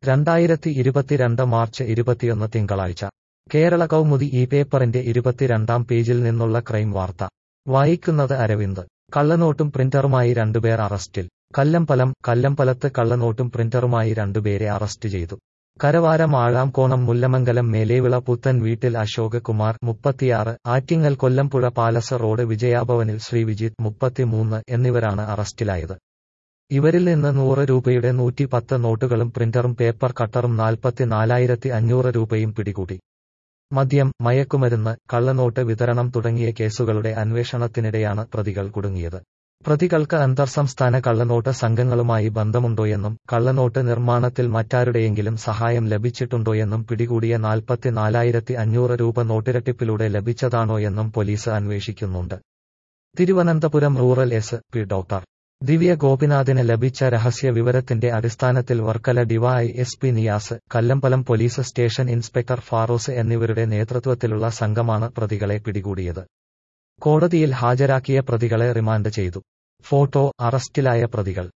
രണ്ടായിരത്തി ഇരുപത്തിരണ്ട് മാർച്ച് ഇരുപത്തിയൊന്ന് തിങ്കളാഴ്ച കേരള കൗമുദി ഈ പേപ്പറിന്റെ ഇരുപത്തിരണ്ടാം പേജിൽ നിന്നുള്ള ക്രൈം വാർത്ത വായിക്കുന്നത് അരവിന്ദ് കള്ളനോട്ടും പ്രിന്ററുമായി രണ്ടുപേർ അറസ്റ്റിൽ കല്ലമ്പലം കല്ലമ്പലത്ത് കള്ളനോട്ടും പ്രിന്ററുമായി രണ്ടുപേരെ അറസ്റ്റ് ചെയ്തു കരവാരം ആഴാംകോണം മുല്ലമംഗലം മേലേവിള പുത്തൻ വീട്ടിൽ അശോക് കുമാർ മുപ്പത്തിയാറ് ആറ്റിങ്ങൽ കൊല്ലംപുഴ പാലസ് റോഡ് വിജയാഭവനിൽ ശ്രീവിജിത്ത് മുപ്പത്തിമൂന്ന് എന്നിവരാണ് അറസ്റ്റിലായത് ഇവരിൽ നിന്ന് നൂറ് രൂപയുടെ നൂറ്റി പത്ത് നോട്ടുകളും പ്രിന്ററും പേപ്പർ കട്ടറും നാൽപ്പത്തിനാലായിരത്തി അഞ്ഞൂറ് രൂപയും പിടികൂടി മദ്യം മയക്കുമരുന്ന് കള്ളനോട്ട് വിതരണം തുടങ്ങിയ കേസുകളുടെ അന്വേഷണത്തിനിടെയാണ് പ്രതികൾ കുടുങ്ങിയത് പ്രതികൾക്ക് അന്തർസംസ്ഥാന കള്ളനോട്ട് സംഘങ്ങളുമായി ബന്ധമുണ്ടോയെന്നും കള്ളനോട്ട് നിർമ്മാണത്തിൽ മറ്റാരുടെയെങ്കിലും സഹായം ലഭിച്ചിട്ടുണ്ടോയെന്നും പിടികൂടിയ നാൽപ്പത്തിനാലായിരത്തി അഞ്ഞൂറ് രൂപ നോട്ടിരട്ടിപ്പിലൂടെ ലഭിച്ചതാണോയെന്നും പോലീസ് അന്വേഷിക്കുന്നുണ്ട് Thiruvananthapuram rural S P doctor Divya ഗോപിനാഥിന് ലഭിച്ച രഹസ്യ വിവരത്തിന്റെ അടിസ്ഥാനത്തിൽ Varkala DY S P Niyas Kallambalam police station inspector Farooz എന്നിവരുടെ നേതൃത്വത്തിലുള്ള സംഘമാണ് പ്രതികളെ പിടികൂടിയത് കോടതിയിൽ ഹാജരാക്കിയ പ്രതികളെ റിമാൻഡ് ചെയ്തു ഫോട്ടോ അറസ്റ്റിലായ പ്രതികൾ